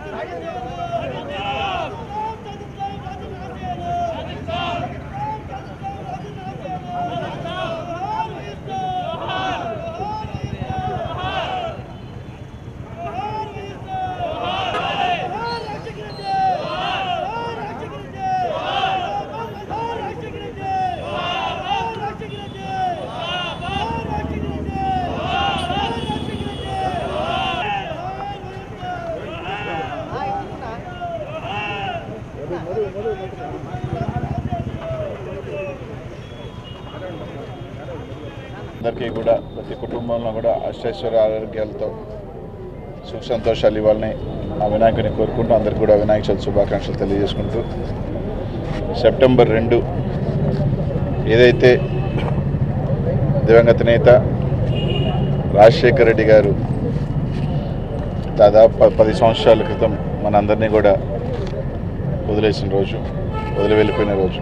అందరికీ కూడా ప్రతి కుటుంబంలో కూడా అష్టైశ్వర్య ఆరోగ్యాలతో సుఖ సంతోషాలు ఇవ్వాలని ఆ వినాయకుని కోరుకుంటూ అందరికీ కూడా వినాయక చవితి శుభాకాంక్షలు తెలియజేసుకుంటూ సెప్టెంబర్ రెండు ఏదైతే దివంగత నేత రాజశేఖర రెడ్డి గారు దాదాపు ప- పది సంవత్సరాల క్రితం మనందరినీ కూడా వదిలేసిన రోజు వదిలి వెళ్ళిపోయిన రోజు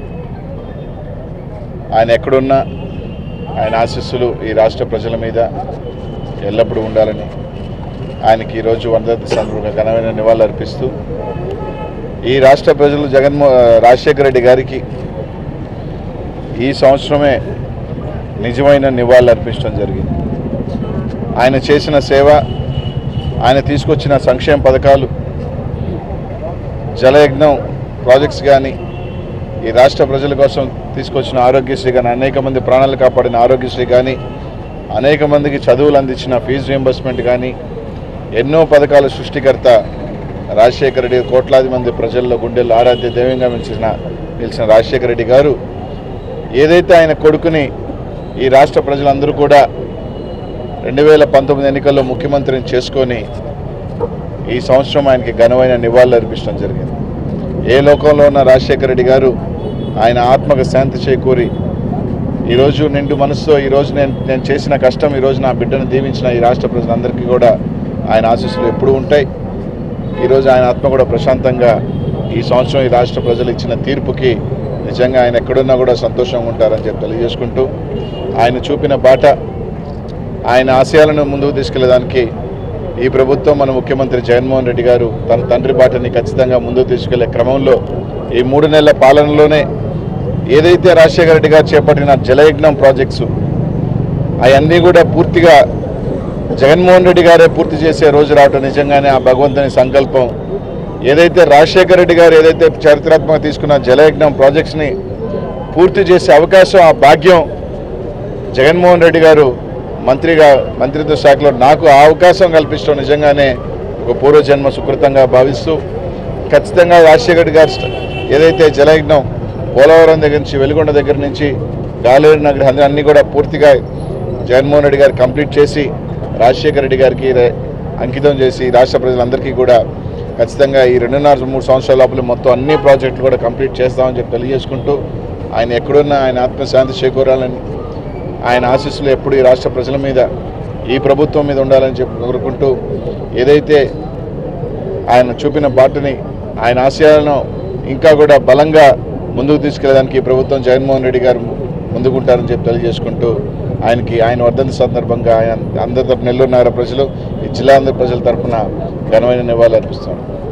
ఆయన ఎక్కడున్నా ఆయన ఆశీస్సులు ఈ రాష్ట్ర ప్రజల మీద ఎల్లప్పుడూ ఉండాలని ఆయనకి ఈరోజు వందతి సందర్భంగా ఘనమైన నివాళులు అర్పిస్తూ ఈ రాష్ట్ర ప్రజలు జగన్మో రాజశేఖర రెడ్డి గారికి ఈ సంవత్సరమే నిజమైన నివాళులు అర్పించడం జరిగింది ఆయన చేసిన సేవ ఆయన తీసుకొచ్చిన సంక్షేమ పథకాలు జలయజ్ఞం ప్రాజెక్ట్స్ కానీ ఈ రాష్ట్ర ప్రజల కోసం తీసుకొచ్చిన ఆరోగ్యశ్రీ కానీ అనేక మంది ప్రాణాలు కాపాడిన ఆరోగ్యశ్రీ కానీ అనేక మందికి చదువులు అందించిన ఫీజు రియంబర్స్మెంట్ కానీ ఎన్నో పథకాల సృష్టికర్త రాజశేఖర రెడ్డి కోట్లాది మంది ప్రజల్లో గుండెల్లో ఆరాధ్య దైవంగా నిలిచిన నిలిచిన రాజశేఖర రెడ్డి గారు ఏదైతే ఆయన కొడుకుని ఈ రాష్ట్ర ప్రజలందరూ కూడా రెండు వేల పంతొమ్మిది ఎన్నికల్లో ముఖ్యమంత్రిని చేసుకొని ఈ సంవత్సరం ఆయనకి ఘనమైన నివాళులు అర్పించడం జరిగింది ఏ లోకంలో ఉన్న రాజశేఖర రెడ్డి గారు ఆయన ఆత్మకు శాంతి చేకూరి ఈరోజు నిండు మనసుతో ఈరోజు నేను నేను చేసిన కష్టం ఈరోజు నా బిడ్డను దీవించిన ఈ రాష్ట్ర ప్రజలందరికీ కూడా ఆయన ఆశీస్సులు ఎప్పుడూ ఉంటాయి ఈరోజు ఆయన ఆత్మ కూడా ప్రశాంతంగా ఈ సంవత్సరం ఈ రాష్ట్ర ప్రజలు ఇచ్చిన తీర్పుకి నిజంగా ఆయన ఎక్కడున్నా కూడా సంతోషంగా ఉంటారని చెప్పి తెలియజేసుకుంటూ ఆయన చూపిన బాట ఆయన ఆశయాలను ముందుకు తీసుకెళ్లేదానికి ఈ ప్రభుత్వం మన ముఖ్యమంత్రి జగన్మోహన్ రెడ్డి గారు తన తండ్రి బాటని ఖచ్చితంగా ముందుకు తీసుకెళ్లే క్రమంలో ఈ మూడు నెలల పాలనలోనే ఏదైతే రాజశేఖర రెడ్డి గారు చేపట్టిన జలయజ్ఞం ప్రాజెక్ట్స్ అవన్నీ కూడా పూర్తిగా జగన్మోహన్ రెడ్డి గారే పూర్తి చేసే రోజు రావటం నిజంగానే ఆ భగవంతుని సంకల్పం ఏదైతే రాజశేఖర రెడ్డి గారు ఏదైతే చారిత్రాత్మక తీసుకున్న జలయజ్ఞం ప్రాజెక్ట్స్ని పూర్తి చేసే అవకాశం ఆ భాగ్యం జగన్మోహన్ రెడ్డి గారు మంత్రిగా మంత్రిత్వ శాఖలో నాకు ఆ అవకాశం కల్పించడం నిజంగానే ఒక పూర్వజన్మ సుకృతంగా భావిస్తూ ఖచ్చితంగా రాజశేఖర రెడ్డి గారు స్ట- ఏదైతే జలయజ్ఞం పోలవరం దగ్గర నుంచి వెలుగొండ దగ్గర నుంచి గాలేరు నగర్ అన్ని- అన్ని కూడా పూర్తిగా జగన్మోహన్ రెడ్డి గారు కంప్లీట్ చేసి రాజశేఖర రెడ్డి గారికి రే- అంకితం చేసి రాష్ట్ర ప్రజలందరికీ కూడా ఖచ్చితంగా ఈ రెండున్నర మూడు సంవత్సరాల లోపల మొత్తం అన్ని ప్రాజెక్టులు కూడా కంప్లీట్ చేస్తామని చెప్పి తెలియజేసుకుంటూ ఆయన ఎక్కడున్నా ఆయన ఆత్మశాంతి చేకూరాలని ఆయన ఆశీస్సులు ఎప్పుడు ఈ రాష్ట్ర ప్రజల మీద ఈ ప్రభుత్వం మీద ఉండాలని చెప్పి కోరుకుంటూ ఏదైతే ఆయన చూపిన బాటని ఆయన ఆశయాలను ఇంకా కూడా బలంగా ముందుకు తీసుకెళ్ళడానికి ఈ ప్రభుత్వం జగన్మోహన్ రెడ్డి గారు ముందుకుంటారని చెప్పి తెలియజేసుకుంటూ ఆయనకి ఆయన వర్ధంతి సందర్భంగా ఆయన అందరి తరపు నెల్లూరు నగర ప్రజలు ఈ జిల్లా అందరి ప్రజల తరపున ఘనమైన నివాళులు అర్పిస్తాం